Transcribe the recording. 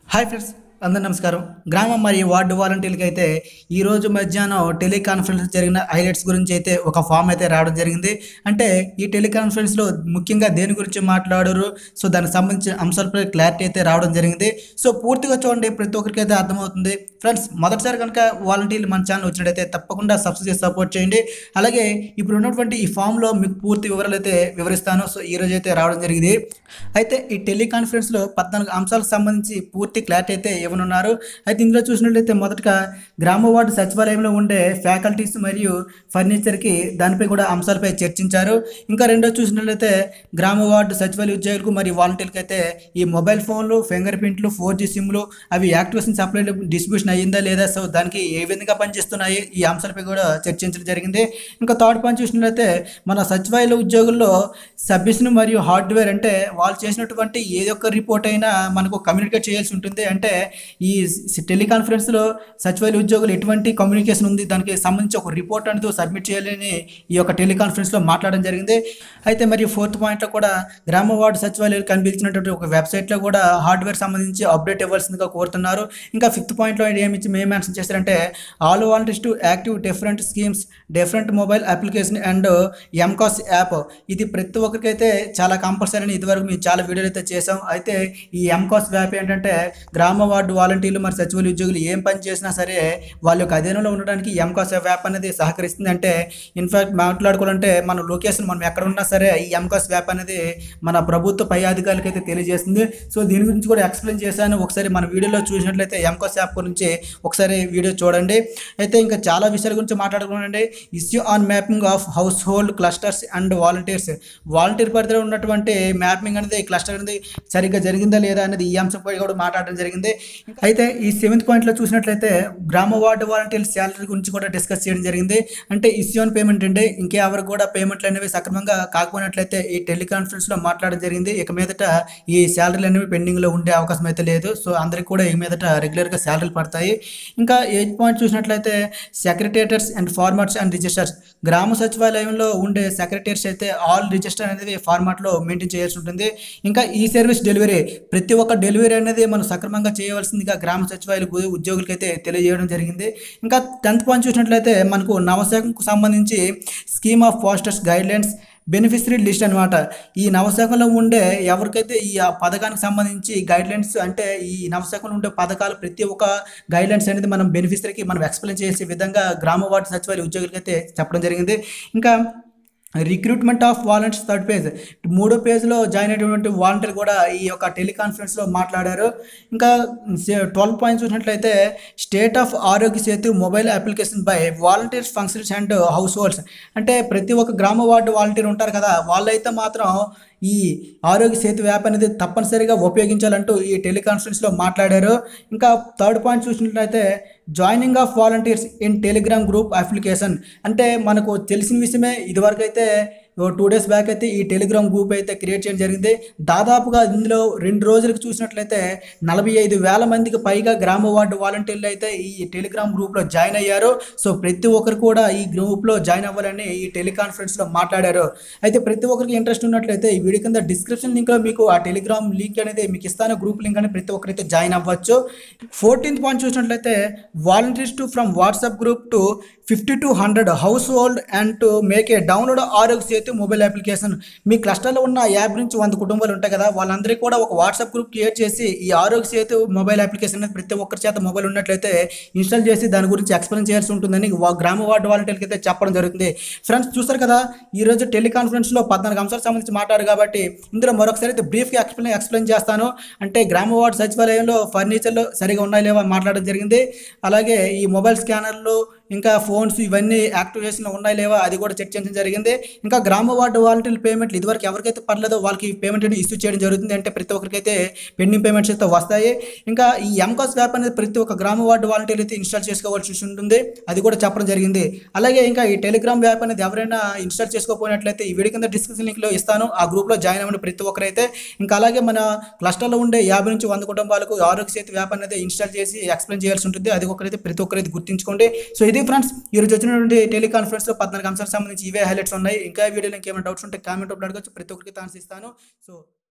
hi friends అందరు నమస్కారం గ్రామం మరియు వార్డు వాలంటీర్లకి అయితే ఈ రోజు మధ్యాహ్నం టెలికాన్ఫరెన్స్ జరిగిన హైలైట్స్ గురించి అయితే ఒక ఫామ్ అయితే రావడం జరిగింది అంటే ఈ టెలికాన్ఫరెన్స్లో ముఖ్యంగా దేని గురించి మాట్లాడరు సో దానికి సంబంధించిన అంశాలపై క్లారిటీ అయితే రావడం జరిగింది సో పూర్తిగా చూడండి ప్రతి ఒక్కరికి అయితే అర్థమవుతుంది ఫ్రెండ్స్ మొదటిసారి కనుక వాలంటీర్లు మన ఛానల్ వచ్చినట్టయితే తప్పకుండా సబ్స్క్రైబ్ చేసి సపోర్ట్ చేయండి అలాగే ఇప్పుడు ఉన్నటువంటి ఈ ఫామ్లో మీకు పూర్తి వివరాలు అయితే వివరిస్తాను సో ఈ రోజు అయితే రావడం జరిగింది అయితే ఈ టెలికాన్ఫరెన్స్లో పద్నాలుగు అంశాలకు సంబంధించి పూర్తి క్లారిటీ అయితే ఇవ్వనున్నారు అయితే ఇందులో చూసినట్లయితే మొదటగా గ్రామ వార్డు సచివాలయంలో ఉండే ఫ్యాకల్టీస్ మరియు ఫర్నిచర్కి దానిపై కూడా అంశాలపై చర్చించారు ఇంకా రెండో చూసినట్లయితే గ్రామ వార్డు సచివాలయ ఉద్యోగులకు మరియు వాలంటీర్లకు అయితే ఈ మొబైల్ ఫోన్లు ఫింగర్ ప్రింట్లు ఫోర్ జీ సిమ్లు అవి యాక్టివేషన్ సప్లై డిస్ట్రిబ్యూషన్ అయ్యిందా లేదా సో దానికి ఏ విధంగా పనిచేస్తున్నాయి ఈ అంశాలపై కూడా చర్చించడం జరిగింది ఇంకా థర్డ్ పాయింట్ చూసినట్లయితే మన సచివాలయ ఉద్యోగుల్లో సబ్మిషన్ మరియు హార్డ్వేర్ అంటే వాళ్ళు చేసినటువంటి ఏదో ఒక రిపోర్ట్ అయినా మనకు కమ్యూనికేట్ చేయాల్సి ఉంటుంది అంటే ఈ టెలికాన్ఫరెన్స్లో సచివాలయ ఉద్యోగులు ఎటువంటి కమ్యూనికేషన్ ఉంది దానికి సంబంధించి ఒక రిపోర్ట్ అనేది సబ్మిట్ చేయాలని ఈ యొక్క టెలికాన్ఫరెన్స్లో మాట్లాడడం జరిగింది అయితే మరి ఫోర్త్ పాయింట్లో కూడా గ్రామ వార్డు సచివాలయాలు కనిపించినటువంటి ఒక వెబ్సైట్లో కూడా హార్డ్వేర్ సంబంధించి అప్డేట్ ఇవ్వాల్సిందిగా కోరుతున్నారు ఇంకా ఫిఫ్త్ పాయింట్లో ఏమి ఏం మెన్షన్ చేశారంటే all volunteers to active different schemes different mobile application and ఎంకాస్ యాప్ ఇది ప్రతి ఒక్కరికైతే చాలా కంపల్సరీ అని ఇదివరకు మేము చాలా వీడియోలు అయితే చేసాం అయితే ఈ ఎంకాస్ యాప్ ఏంటంటే గ్రామ వార్డు వాలంటీర్లు మరి సచివాలయ ఉద్యోగులు ఏం పని చేసినా సరే వాళ్ళ యొక్క అధీనంలో ఉండడానికి ఎంకాస్ యాప్ అనేది సహకరిస్తుంది అంటే ఇన్ఫాక్ట్ మాట్లాడుకోవాలంటే మన లొకేషన్ మనం ఎక్కడ ఉన్నా సరే ఈ ఎంకాస్ యాప్ అనేది మన ప్రభుత్వ పై అధికారులకు అయితే తెలియజేస్తుంది సో దీని గురించి కూడా ఎక్స్ప్లెయిన్ చేశాను ఒకసారి మన వీడియోలో చూసినట్లయితే ఎంకాస్ యాప్ గురించి ఒకసారి వీడియో చూడండి అయితే ఇంకా చాలా విషయాల గురించి మాట్లాడుకోండి issue on mapping of household clusters and volunteers volunteer పరిధిలో ఉన్నటువంటి మ్యాపింగ్ అనేది క్లస్టర్ అనేది సరిగ్గా జరిగిందా లేదా అనేది ఈ అంశంపై కూడా మాట్లాడడం జరిగింది అయితే ఈ సెవెంత్ పాయింట్లో చూసినట్లయితే గ్రామ వార్డు వాలంటీర్ శాలరీ గురించి కూడా డిస్కస్ చేయడం జరిగింది అంటే ఇష్యూ ఆన్ పేమెంట్ అంటే ఇంకెవరికి కూడా పేమెంట్లు అనేవి సక్రమంగా కాకపోయినట్లయితే ఈ టెలికాన్ఫరెన్స్లో మాట్లాడడం జరిగింది ఇక మీదట ఈ శాలరీలు అనేవి పెండింగ్లో ఉండే అవకాశం అయితే లేదు సో అందరికి కూడా ఇక మీదట రెగ్యులర్గా శాలరీలు పడతాయి ఇంకా ఎయిత్ పాయింట్ చూసినట్లయితే secretariats and formats and registers గ్రామ సచివాలయంలో ఉండే సెక్రటరీస్ అయితే ఆల్ రిజిస్టర్ అనేది ఫార్మాట్లో మెయింటైన్ చేయాల్సి ఉంటుంది ఇంకా ఈ సర్వీస్ డెలివరీ ప్రతి ఒక్క డెలివరీ అనేది మనం సక్రమంగా చేయవలసిందిగా గ్రామ సచివాలయ ఉద్యోగులకి అయితే తెలియజేయడం జరిగింది ఇంకా టెన్త్ పాయింట్ చూసినట్లయితే మనకు నవశాఖకు సంబంధించి scheme of posters guidelines beneficiary list అనమాట ఈ నవశాఖలో ఉండే ఎవరికైతే ఈ ఆ పథకానికి సంబంధించి గైడ్లైన్స్ అంటే ఈ నవశాఖలో ఉండే పథకాలు ప్రతి ఒక్క గైడ్లైన్స్ అనేది మనం బెనిఫిషరీకి మనం ఎక్స్ప్లెయిన్ చేసే విధంగా గ్రామ వార్డు సచివాలయ ఉద్యోగులకి అయితే చెప్పడం జరిగింది ఇంకా recruitment of volunteers third page మూడో పేజ్లో జాయిన్ అయినటువంటి వాలంటీర్ కూడా ఈ యొక్క టెలికాన్ఫరెన్స్లో మాట్లాడారు ఇంకా ట్వెల్వ్ పాయింట్స్ చూసినట్లయితే state of Aarogya Setu mobile application by volunteers functions and households అంటే ప్రతి ఒక్క గ్రామ వార్డు వాలంటీర్ ఉంటారు కదా వాళ్ళైతే మాత్రం ఈ ఆరోగ్య సేతు యాప్ అనేది తప్పనిసరిగా ఉపయోగించాలంటూ ఈ టెలికాన్ఫరెన్స్లో మాట్లాడారు ఇంకా థర్డ్ పాయింట్ చూసినట్లయితే joining of volunteers in Telegram group application అంటే మనకు తెలిసిన విషయమే ఇదివరకు అయితే టూ డేస్ బ్యాక్ అయితే ఈ టెలిగ్రామ్ గ్రూప్ అయితే క్రియేట్ చేయడం జరిగింది దాదాపుగా ఇందులో రెండు రోజులకు చూసినట్లయితే నలభై ఐదు వేల మందికి పైగా గ్రామ వార్డు వాలంటీర్లు అయితే ఈ టెలిగ్రామ్ గ్రూప్లో జాయిన్ అయ్యారు సో ప్రతి ఒక్కరు కూడా ఈ గ్రూప్లో జాయిన్ అవ్వాలని ఈ టెలికాన్ఫరెన్స్లో మాట్లాడారు అయితే ప్రతి ఒక్కరికి ఇంట్రెస్ట్ ఉన్నట్లయితే ఈ వీడియో కింద డిస్క్రిప్షన్ లింక్లో మీకు ఆ టెలిగ్రామ్ లింక్ అనేది మీకు ఇస్తాను గ్రూప్ లింక్ అని ప్రతి ఒక్కరైతే జాయిన్ అవ్వచ్చు ఫోర్టీన్త్ పాయింట్ చూసినట్లయితే volunteers to from WhatsApp group to fifty to hundred household and to make a download Aarogya Setu mobile application మీ క్లస్టర్లో ఉన్న యాప్ నుంచి వంద కుటుంబాలు ఉంటాయి కదా వాళ్ళందరికీ కూడా ఒక వాట్సాప్ గ్రూప్ క్రియేట్ చేసి ఈ ఆరోగ్య సేతు మొబైల్ అప్లికేషన్ అనేది ప్రతి ఒక్కరి చేత మొబైల్ ఉన్నట్లయితే ఇన్స్టాల్ చేసి దాని గురించి ఎక్స్ప్లెయిన్ చేయాల్సి ఉంటుందని వా- గ్రామ వార్డు వాలంటీర్కి అయితే చెప్పడం జరుగుతుంది ఫ్రెండ్స్ చూస్తారు కదా ఈ రోజు టెలికాన్ఫరెన్స్లో పద్నాలుగు అంశాలకు సంబంధించి మాట్లాడారు కాబట్టి ఇందులో మరొకసారి అయితే బ్రీఫ్గా ఎక్స్ప్లెయిన్ ఎక్స్ప్లెయిన్ చేస్తాను అంటే గ్రామ వార్డు సచివాలయంలో ఫర్నిచర్లు సరిగా ఉన్నాయో లేవో అని మాట్లాడడం జరిగింది అలాగే ఈ మొబైల్ స్కానర్లు ఇంకా ఫోన్స్ ఇవన్నీ యాక్టివేషన్లో ఉన్నాయి లేవా అది కూడా చెక్ చేయడం జరిగింది ఇంకా గ్రామ వార్డు వాలంటీర్ పేమెంట్లు ఇదివరకు ఎవరికైతే పర్లేదో వాళ్ళకి పేమెంట్ ఇష్యూ చేయడం జరుగుతుంది అంటే ప్రతి ఒక్కరికైతే పెండింగ్ పేమెంట్స్ అయితే వస్తాయి ఇంకా ఈ ఎంకాస్ యాప్ అనేది ప్రతి ఒక్క గ్రామ వార్డు వాలంటీర్ అయితే ఇన్స్టాల్ చేసుకోవాల్సి ఉంటుంది అది కూడా చెప్పడం జరిగింది అలాగే ఇంకా ఈ టెలిగ్రామ్ యాప్ అనేది ఎవరైనా ఇన్స్టాల్ చేసుకోకపోయినట్లయితే ఈ వీడియో కింద డిస్క్రిప్షన్ లింక్లో ఇస్తాను ఆ గ్రూప్లో జాయిన్ అవ్వండి ప్రతి ఒక్కరైతే ఇంకా అలాగే మన క్లస్టర్లో ఉండే యాభై నుంచి వంద కుటుంబాలకు ఆరోగ్య సేతు యాప్ అనేది ఇన్స్టాల్ చేసి ఎక్స్ప్లెయిన్ చేయాల్సి ఉంటుంది అది ఒకరైతే ప్రతి ఒక్కరైతే గుర్తుంచుకోండి సో ఇది ఫ్రెండ్స్ ఈరోజు వచ్చినటువంటి టెలికాన్ఫరెన్స్లో పద్నాలుగు అంశాలకు సంబంధించి ఇవే హైలైట్స్ ఉన్నాయి ఇంకా వీడియోలో ఇంకేమైనా డౌట్స్ ఉంటే కామెంట్ అప్పుడు అడగచ్చు ప్రతి ఒక్కరికి ఛాన్స్ ఇస్తాను సో